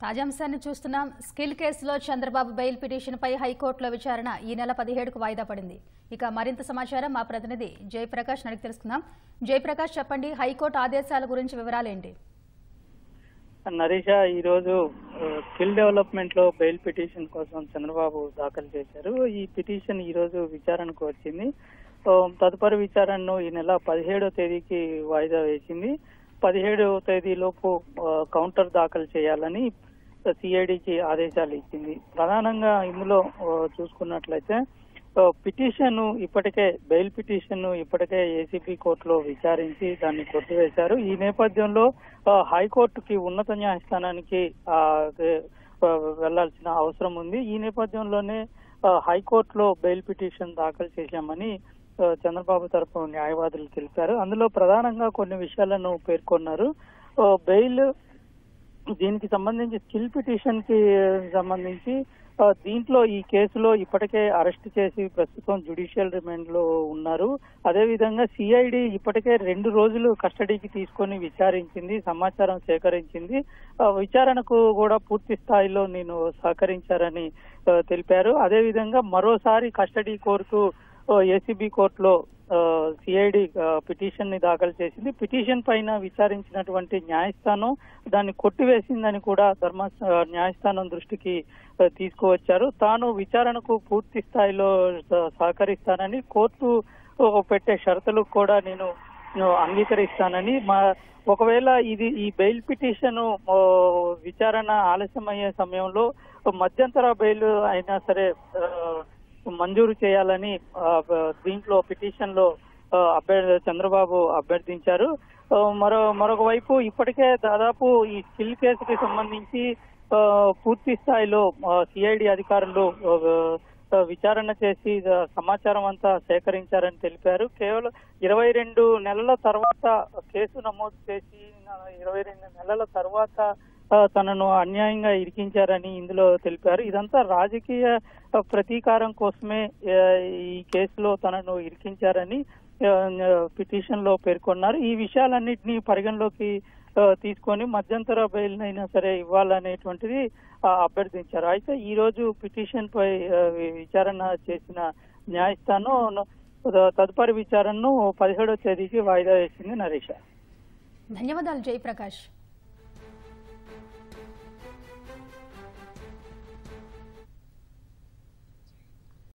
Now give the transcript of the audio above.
తాజాంశాన్ని చూస్తున్నాం స్కిల్ కేసులో చంద్రబాబు బెయిల్ పిటిషన్పై హైకోర్టులో విచారణ ఈ నెల పదిహేడుకు వాయిదా పడింది ఇక మరింత సమాచారం మా ప్రతినిధి జయప్రకాష్ అడిగి తెలుసుకుందాం జయప్రకాష్ చెప్పండి హైకోర్టు ఆదేశాల గురించి వివరాలేంటి నరేష ఈ రోజు ఆ, స్కిల్ డెవలప్మెంట్ లో బెయిల్ పిటిషన్ కోసం చంద్రబాబు దాఖలు చేశారు ఈ పిటిషన్ ఈ రోజు విచారణకు వచ్చింది ఆ, తదుపరి విచారణను ఈ నెల పదిహేడో తేదీకి వాయిదా వేసింది పదిహేడవ తేదీలోపు ఆ, కౌంటర్ దాఖలు చేయాలని సిఐడికి ఆదేశాలు ఇచ్చింది ప్రధానంగా ఇందులో ఆ, చూసుకున్నట్లయితే ఆ, పిటిషన్ ఇప్పటికే బెయిల్ పిటిషన్ ఇప్పటికే ఏసీబీ కోర్టులో విచారించి దాన్ని కొట్టివేశారు ఈ నేపథ్యంలో ఆ, హైకోర్టుకి ఉన్నత న్యాయస్థానానికి ఆ, ఏ- ఆ, వెళ్లాల్సిన అవసరం ఉంది ఈ నేపథ్యంలోనే ఆ, హైకోర్టులో బెయిల్ పిటిషన్ దాఖలు చేశామని ఆ, చంద్రబాబు తరపు న్యాయవాదులు తెలిపారు అందులో ప్రధానంగా కొన్ని విషయాలను పేర్కొన్నారు ఆ, బెయిల్ దీనికి సంబంధించి స్కిల్ పిటిషన్ కి సంబంధించి ఆ, దీంట్లో ఈ కేసులో ఇప్పటికే అరెస్ట్ చేసి ప్రస్తుతం జ్యుడిషియల్ రిమాండ్ లో ఉన్నారు అదేవిధంగా సిఐడి ఇప్పటికే రెండు రోజులు కస్టడీకి తీసుకొని విచారించింది సమాచారం సేకరించింది ఆ, విచారణకు కూడా పూర్తి స్థాయిలో నేను సహకరించారని ఆ, తెలిపారు అదేవిధంగా మరోసారి కస్టడీ కోరుతూ ఏసీబీ కోర్టులో సిఐడి పిటిషన్ ని దాఖలు చేసింది పిటిషన్ పైన విచారించినటువంటి న్యాయస్థానం దాన్ని కొట్టివేసిందని కూడా ధర్మ న్యాయస్థానం దృష్టికి ఆ, తీసుకువచ్చారు తాను విచారణకు పూర్తి స్థాయిలో స- సహకరిస్తానని కోర్టు ఆ, పెట్టే షరతులకు కూడా నేను ఆ, అంగీకరిస్తానని మా ఒకవేళ ఇది ఈ బెయిల్ పిటిషన్ ఆ, విచారణ ఆలస్యమయ్యే సమయంలో మధ్యంతర బెయిల్ అయినా సరే ఆ, మంజూరు చేయాలని ఆ, బ- దీంట్లో పిటిషన్ లో ఆ, అభ్యర్థి చంద్రబాబు అభ్యర్థించారు ఆ, మరో మరొక వైపు ఇప్పటికే దాదాపు ఈ స్కిల్ కేసుకి సంబంధించి ఆ, పూర్తి స్థాయిలో సిఐడి అధికారులు ఆ, ఆ, విచారణ చేసి ఆ, సమాచారం అంతా సేకరించారని తెలిపారు కేవలం ఇరవై రెండు నెలల తర్వాత కేసు నమోదు చేసి ఇరవై రెండు నెలల తర్వాత ఆ, తనను అన్యాయంగా ఇరికించారని ఇందులో తెలిపారు ఇదంతా రాజకీయ ఆ, ప్రతీకారం కోసమే ఆ, ఈ కేసులో తనను ఇరికించారని పిటిషన్ లో పేర్కొన్నారు ఈ విషయాలన్నింటినీ పరిగణలోకి ఆ, తీసుకొని మధ్యంతర బెయిల్ అయినా సరే ఇవ్వాలనేటువంటిది ఆ, అభ్యర్థించారు అయితే ఈ రోజు పిటిషన్ పై ఆ, వి- విచారణ చేసిన న్యాయస్థానం తదుపరి విచారణను పదిహేడో తేదీకి వాయిదా వేసింది నరేష ధన్యవాదాలు జయప్రకాష్